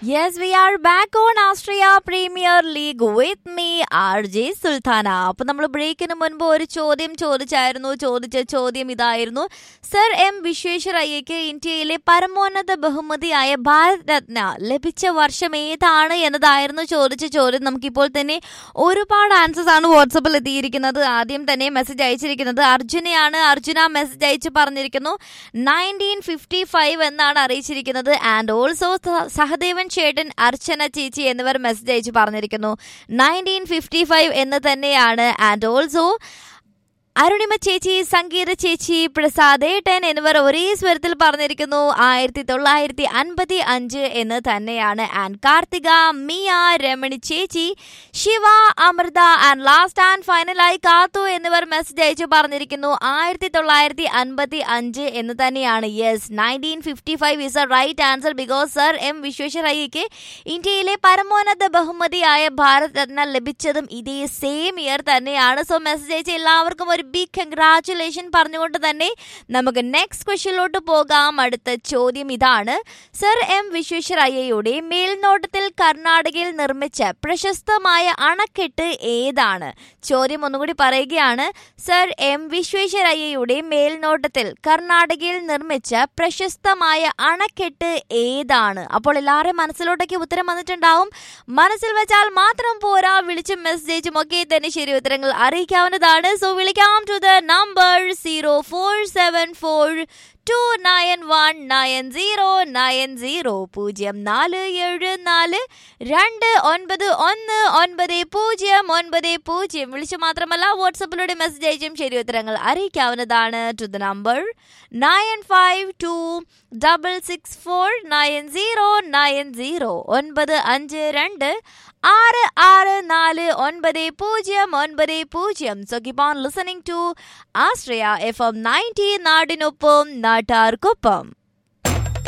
Yes, we are back on Austria Premier League with me, RJ Sultana അപ്പൊ നമ്മൾ ബ്രേക്കിന് മുൻപ് ഒരു ചോദ്യം ചോദിച്ചായിരുന്നു ചോദിച്ച ചോദ്യം ഇതായിരുന്നു സർ എം വിശ്വേശ്വരയ്യയ്ക്ക് ഇന്ത്യയിലെ പരമോന്നത ബഹുമതിയായ ഭാരത് രത്ന ലഭിച്ച വർഷം ഏതാണ് എന്നതായിരുന്നു ചോദിച്ച ചോദ്യം നമുക്കിപ്പോൾ തന്നെ ഒരുപാട് ആൻസേഴ്സ് ആണ് വാട്സപ്പിൽ എത്തിയിരിക്കുന്നത് ആദ്യം തന്നെ മെസ്സേജ് അയച്ചിരിക്കുന്നത് അർജുനയാണ് അർജുന മെസ്സേജ് അയച്ചു പറഞ്ഞിരിക്കുന്നു നയൻറ്റീൻ ഫിഫ്റ്റി ഫൈവ് എന്നാണ് അറിയിച്ചിരിക്കുന്നത് ആൻഡ് ഓൾസോ സഹദേവൻ ചേട്ടൻ അർച്ചന ചേച്ചി എന്നിവർ മെസ്സേജ് അയച്ചു പറഞ്ഞിരിക്കുന്നു നയൻറ്റീൻ ഫിഫ്റ്റി ഫൈവ് എന്ന് തന്നെയാണ് ആൻഡ് ഓൾസോ അരുണിമ ചേച്ചി സംഗീത ചേച്ചി പ്രസാദേട്ടൻ എന്നിവർ ഒരേ സ്വരത്തിൽ പറഞ്ഞിരിക്കുന്നു ആയിരത്തി തൊള്ളായിരത്തി അൻപത്തി അഞ്ച് എന്ന് തന്നെയാണ് ആൻഡ് കാർത്തിക മിയ രമണി ചേച്ചി Shiva Amrutha and last and ഫൈനലായി കാത്തു എന്നിവർ മെസ്സേജ് അയച്ചു പറഞ്ഞിരിക്കുന്നു ആയിരത്തി തൊള്ളായിരത്തി അൻപത്തി അഞ്ച് എന്ന് തന്നെയാണ് yes nineteen fifty five is a right answer because sir M വിശ്വേശ്വരയ്യയ്ക്ക് ഇന്ത്യയിലെ പരമോന്നത ബഹുമതിയായ ഭാരത് രത്ന ലഭിച്ചതും ഇതേ സെയിം ഇയർ തന്നെയാണ് സോ മെസ്സേജ് അയച്ച എല്ലാവർക്കും ഒരു ബിഗ് കൺഗ്രാറ്റുലേഷൻ പറഞ്ഞുകൊണ്ട് തന്നെ നമുക്ക് നെക്സ്റ്റ് ക്വസ്റ്റ്യനിലോട്ട് പോകാം അടുത്ത ചോദ്യം ഇതാണ് സർ എം വിശ്വേശ്വരയ്യയുടെ മേൽനോട്ടത്തിൽ കർണാടകയിൽ നിർമ്മിച്ച പ്രശസ്തമായ അണക്കെട്ട് ഏതാണ് ചോദ്യം ഒന്നുകൂടി പറയുകയാണ് സർ എം വിശ്വേശ്വരയ്യയുടെ മേൽനോട്ടത്തിൽ കർണാടകയിൽ നിർമ്മിച്ച പ്രശസ്തമായ അണക്കെട്ട് ഏതാണ് അപ്പോൾ എല്ലാവരുടെയും മനസ്സിലോട്ടേക്ക് ഉത്തരം വന്നിട്ടുണ്ടാവും മനസ്സിൽ വെച്ചാൽ മാത്രം പോരാ വിളിച്ചും മെസ്സേജും ഒക്കെ തന്നെ ശരി ഉത്തരങ്ങൾ അറിയിക്കാവുന്നതാണ് സോ വിളിക്കാം to the number zero four seven four two nine one nine zero nine zero പൂജ്യം നാല് ഏഴ് നാല് രണ്ട് ഒൻപത് ഒന്ന് ഒൻപത് പൂജ്യം ഒൻപത് പൂജ്യം വിളിച്ചു മാത്രമല്ല വാട്സപ്പിലൂടെ മെസ്സേജ് അയച്ചും ശരി ഉത്തരങ്ങൾ അറിയിക്കാവുന്നതാണ് to the number nine five two double six four nine zero nine zero ഒൻപത് അഞ്ച് രണ്ട് ആറ് ആറ് നാല് ഒൻപത് പൂജ്യം ഒൻപത് പൂജ്യം so keep on listening to Ashraya F M ninety നാടിനൊപ്പം നാട്ടാർക്കൊപ്പം